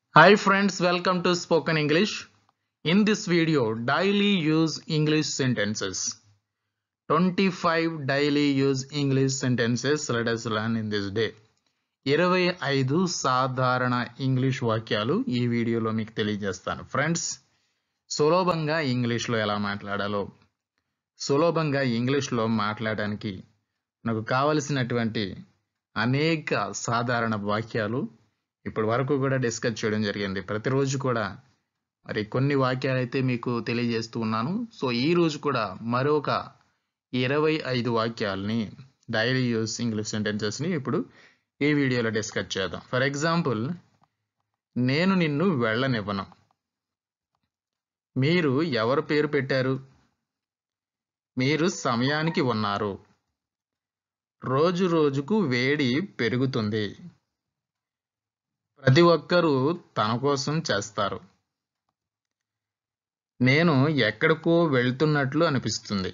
Hi friends, welcome to Spoken English. In this video, daily use English sentences. 25 daily use English sentences let us learn in this day. ఇరవై ఐదు సాధారణ English వాక్యాలు ఈ వీడియోలో మీకు తెలియజేస్తాను ఫ్రెండ్స్ సులభంగా ఇంగ్లీష్లో ఎలా మాట్లాడాలో సులభంగా ఇంగ్లీష్లో మాట్లాడడానికి నాకు కావలసినటువంటి అనేక సాధారణ వాక్యాలు ఇప్పటి వరకు కూడా డిస్కస్ చేయడం జరిగింది ప్రతిరోజు కూడా మరి కొన్ని వాక్యాలు అయితే మీకు తెలియజేస్తూ ఉన్నాను సో ఈ రోజు కూడా మరొక ఇరవై ఐదు వాక్యాలని డైలీ యూస్ ఇంగ్లీష్ సెంటెన్సెస్ని ఇప్పుడు ఈ వీడియోలో డిస్కస్ చేద్దాం ఫర్ ఎగ్జాంపుల్ నేను నిన్ను వెళ్ళనివ్వను మీరు ఎవరు పేరు పెట్టారు మీరు సమయానికి ఉన్నారు రోజు రోజుకు వేడి పెరుగుతుంది ప్రతి ఒక్కరూ తన కోసం చేస్తారు నేను ఎక్కడికో వెళ్తున్నట్లు అనిపిస్తుంది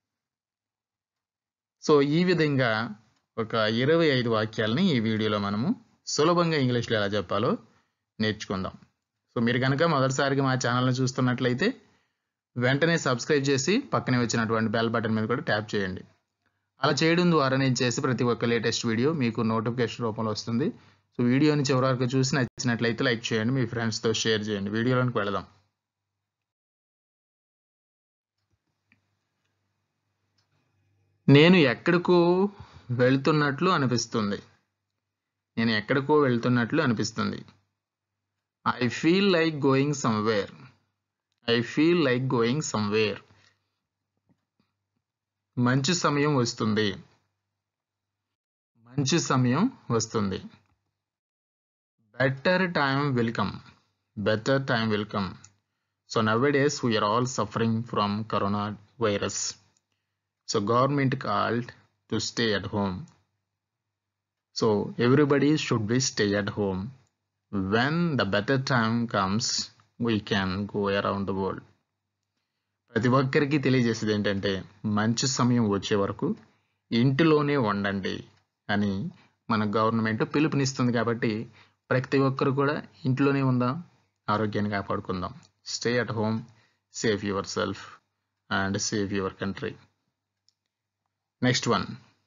సో ఈ విధంగా ఒక ఇరవై ఐదు వాక్యాలని ఈ వీడియోలో మనము సులభంగా ఇంగ్లీష్లో ఎలా చెప్పాలో నేర్చుకుందాం సో మీరు కనుక మొదటిసారిగా మా ఛానల్ని చూస్తున్నట్లయితే వెంటనే సబ్స్క్రైబ్ చేసి పక్కనే వచ్చినటువంటి బెల్ బటన్ మీద కూడా ట్యాప్ చేయండి అలా చేయడం ద్వారా నేను చేసి ప్రతి ఒక్క లేటెస్ట్ వీడియో మీకు నోటిఫికేషన్ రూపంలో వస్తుంది సో వీడియోని చివరి వరకు చూసి నచ్చినట్లయితే లైక్ చేయండి మీ ఫ్రెండ్స్తో షేర్ చేయండి వీడియోలోకి వెళదాం నేను ఎక్కడికో వెళ్తున్నట్లు అనిపిస్తుంది నేను ఎక్కడికో వెళ్తున్నట్లు అనిపిస్తుంది I feel like going somewhere I feel like going somewhere మంచి సమయం వస్తుంది మంచి సమయం వస్తుంది better time will come better time will come so nowadays we are all suffering from coronavirus so government called to stay at home so everybody should be stay at home when the better time comes we can go around the world ప్రతి ఒక్కరికి తెలియజేసేది ఏంటంటే మంచి సమయం వచ్చే వరకు ఇంటిలోనే ఉండండి అని మన గవర్నమెంట్ పిలుపునిస్తుంది కాబట్టి ప్రతి ఒక్కరు కూడా ఇంట్లోనే ఉందాం ఆరోగ్యాన్ని కాపాడుకుందాం stay at home save yourself and save your country next one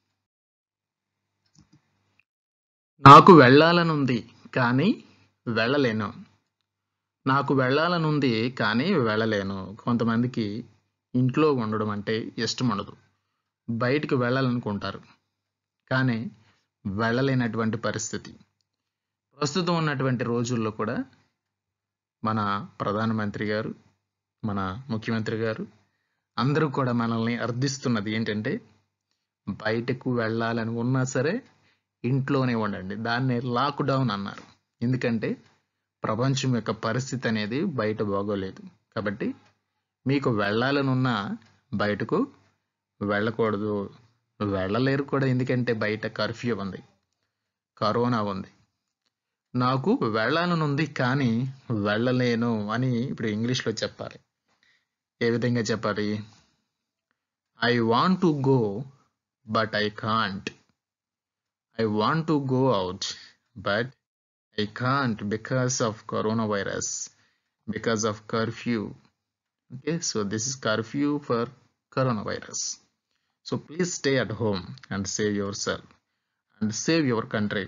నాకు వెళ్ళాలనుంది కానీ వెళ్ళలేను నాకు వెళ్ళాలనుంది కానీ వెళ్ళలేను కొంతమందికి ఇంట్లో ఉండడం అంటే ఇష్టం ఉండదు బయటికి వెళ్ళాలనుకుంటారు కానీ వెళ్ళలేనటువంటి పరిస్థితి ప్రస్తుతం ఉన్నటువంటి రోజుల్లో కూడా మన ప్రధానమంత్రి గారు మన ముఖ్యమంత్రి గారు అందరూ కూడా మనల్ని అర్థిస్తున్నది ఏంటంటే బయటకు వెళ్ళాలని ఉన్నా సరే ఇంట్లోనే ఉండండి దాన్ని లాక్డౌన్ అన్నారు ఎందుకంటే ప్రపంచం యొక్క పరిస్థితి అనేది బయట బాగోలేదు కాబట్టి మీకు వెళ్ళాలని ఉన్నా బయటకు వెళ్ళకూడదు వెళ్ళలేరు కూడా ఎందుకంటే బయట కర్ఫ్యూ ఉంది కరోనా ఉంది నాకు వెళ్ళాలనుంది కానీ వెళ్ళలేను అని ఇప్పుడు ఇంగ్లీష్లో చెప్పాలి ఏ విధంగా చెప్పాలి I want to go but I can't I want to go out but I can't because of corona virus because of curfew okay so this is curfew for corona virus so please stay at home and save yourself and save your country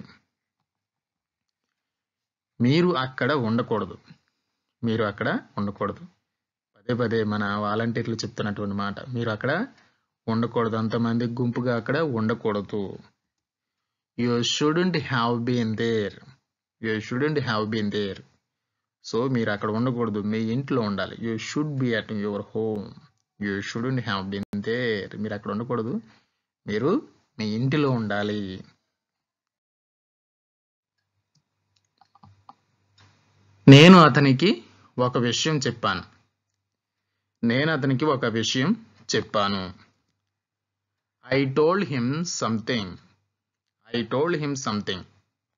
మీరు అక్కడ ఉండకూడదు మీరు అక్కడ ఉండకూడదు పదే పదే మన వాలంటీర్లు చెప్తున్నటువంటి మాట మీరు అక్కడ ఉండకూడదు అంతమంది గుంపుగా అక్కడ ఉండకూడదు you shouldn't have been there you shouldn't have been there so మీరు అక్కడ ఉండకూడదు మీ ఇంట్లో ఉండాలి you should be at your home you shouldn't have been there మీరు అక్కడ ఉండకూడదు మీరు మీ ఇంటిలో ఉండాలి నేను అతనికి ఒక విషయం చెప్పాను నేను అతనికి ఒక విషయం చెప్పాను I told him something I told him something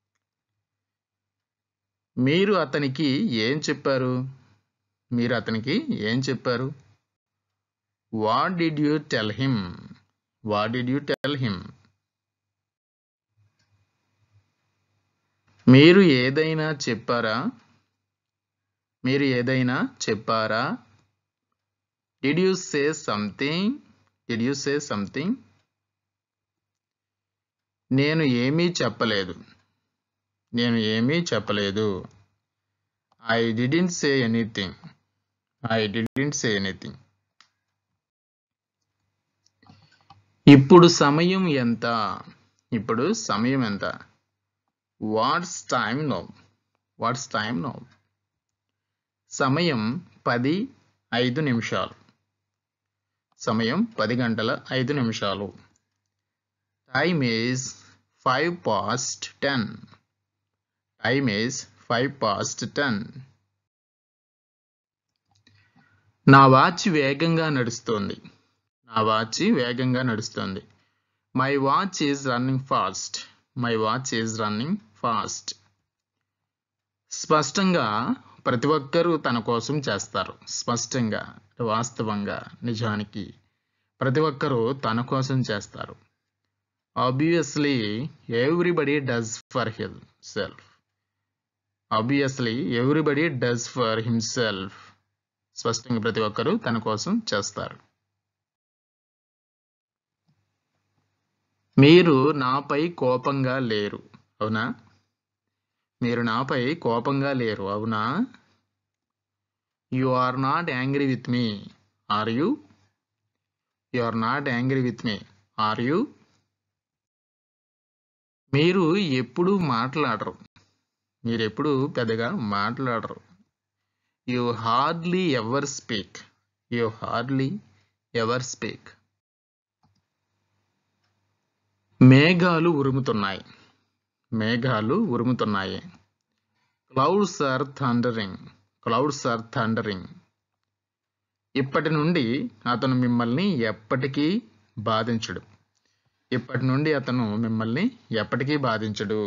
మీరు అతనికి ఏం చెప్పారు మీరు అతనికి ఏం చెప్పారు what did you tell him what did you tell him మీరు ఏదైనా చెప్పారా మీరు ఏదైనా చెప్పారా did you say something did you say something నేను ఏమీ చెప్పలేదు నేను ఏమీ చెప్పలేదు I didn't say anything I didn't say anything ఇప్పుడు సమయం ఎంత ఇప్పుడు సమయం ఎంత what's time now what's time no సమయం పది ఐదు నిమిషాలు సమయం పది గంటల ఐదు నిమిషాలు time is five past ten time is five past ten నా వాచ్ వేగంగా నడుస్తోంది నా వాచ్ వేగంగా నడుస్తోంది my watch is running fast my watch is running fast స్పష్టంగా ప్రతి ఒక్కరూ తన కోసం చేస్తారు స్పష్టంగా వాస్తవంగా నిజానికి ప్రతి ఒక్కరూ తన కోసం చేస్తారు obviously everybody does for himself obviously everybody does for himself స్పష్టంగా ప్రతి ఒక్కరూ తన కోసం చేస్తారు మీరు నాపై కోపంగా లేరు అవునా మీరు నాపై కోపంగా లేరు అవునా you are not angry with me are you you are not angry with me are you మీరు ఎప్పుడు మాట్లాడరు మీరు ఎప్పుడు పెద్దగా మాట్లాడరు you hardly ever speak you hardly ever speak మేఘాలు ఉరుముతున్నాయి మేఘాలు ఉరుముతున్నాయి clouds are thundering clouds are thundering ఇప్పటి నుండి అతను మిమ్మల్ని ఎప్పటికీ బాధించడు ఇప్పటి నుండి అతను మిమ్మల్ని ఎప్పటికీ బాధించడు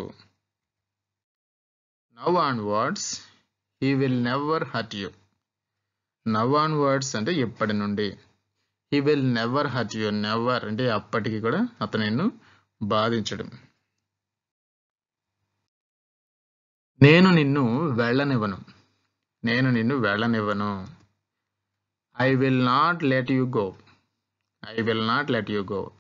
now onwards he will never hurt you now onwards అంటే ఇప్పటి నుండి he will never hurt you never అంటే అప్పటికి కూడా అతను నిన్ను బాధించడు నేను నిన్ను వెళ్ళనివ్వను నేను నిన్ను వెళ్ళనివ్వను I will not let you go I will not let you go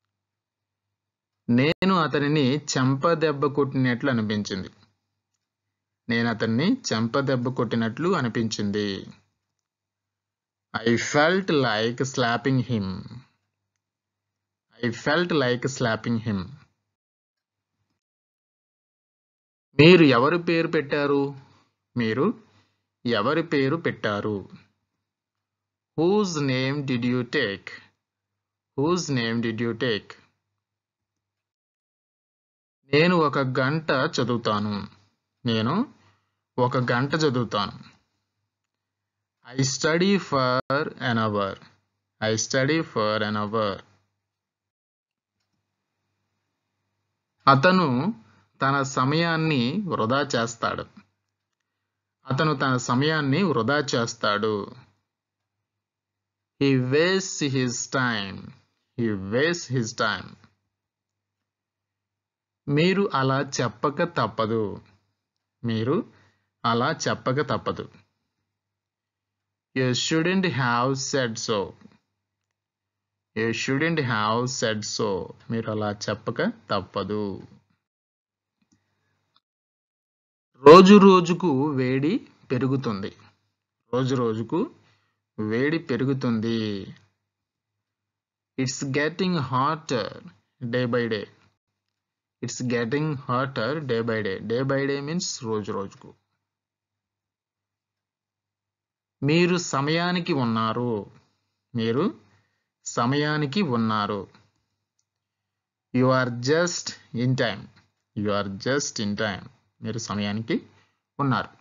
నేను అతనిని చెంప దెబ్బ కొట్టినట్లు అనిపించింది నేను అతన్ని చెంప దెబ్బ కొట్టినట్లు అనిపించింది I felt like slapping him I felt like slapping him మీరు ఎవరి పేరు పెట్టారు మీరు ఎవరి పేరు పెట్టారు whose name did you take whose name did you take నేను ఒక గంట చదువుతాను నేను ఒక గంట చదువుతాను I study for an hour I study for an hour అతను తన సమయాన్ని వృధా చేస్తాడు అతను తన సమయాన్ని వృధా చేస్తాడు he waste his time he waste his time మీరు అలా చెప్పక తప్పదు మీరు అలా చెప్పక తప్పదు you shouldn't have said so you shouldn't have said so మీరు అలా చెప్పక తప్పదు రోజు రోజుకు వేడి పెరుగుతుంది రోజు రోజుకు వేడి పెరుగుతుంది it's getting hotter day by day it's getting hotter day by day day by day means రోజు రోజుకు మీరు సమయానికి ఉన్నారు మీరు సమయానికి ఉన్నారు you are just in time you are just in time మీరు సమయానికి ఉన్నారు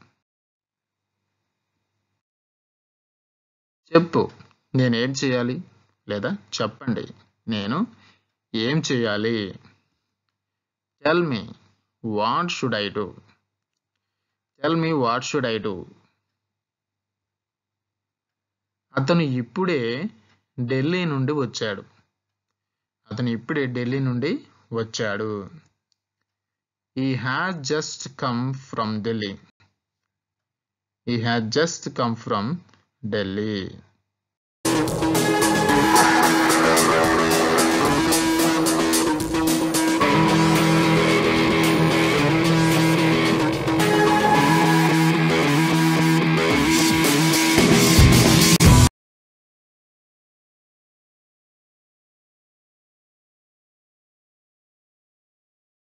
చెప్పు నేనేం చేయాలి లేదా చెప్పండి నేను ఏం చేయాలి tell me what should I do tell me what should I do అతను ఇప్పుడే ఢిల్లీ నుండి వచ్చాడు అతను ఇప్పుడే ఢిల్లీ నుండి వచ్చాడు he has just come from Delhi he has just come from Delhi